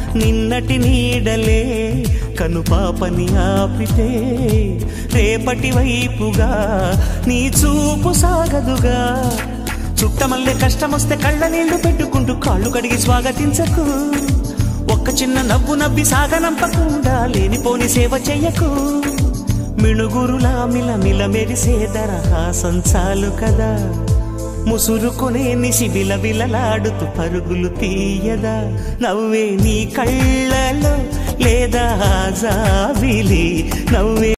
నిన్నటి నీడలే కనుపాపని ఆపితే రేపటి వైపుగా నీ చూపు సాగదుగా చుట్టమల్లే కష్టమొస్తే కళ్ళ నీళ్లు పెట్టుకుంటూ కాళ్ళు కడిగి స్వాగతించకు ఒక్క చిన్న నవ్వు నవ్వి సాగనంపకుండా లేనిపోని సేవ చెయ్యకు మిణుగురులా మిల మిల మెరిసే దరహాసం చాలు కదా ముసురుకునే నిసి విలవిలలాడుతూ పరుగులు తీయదా నవ్వే నీ కళ్ళలో లేదా జాబిలి నవ్వే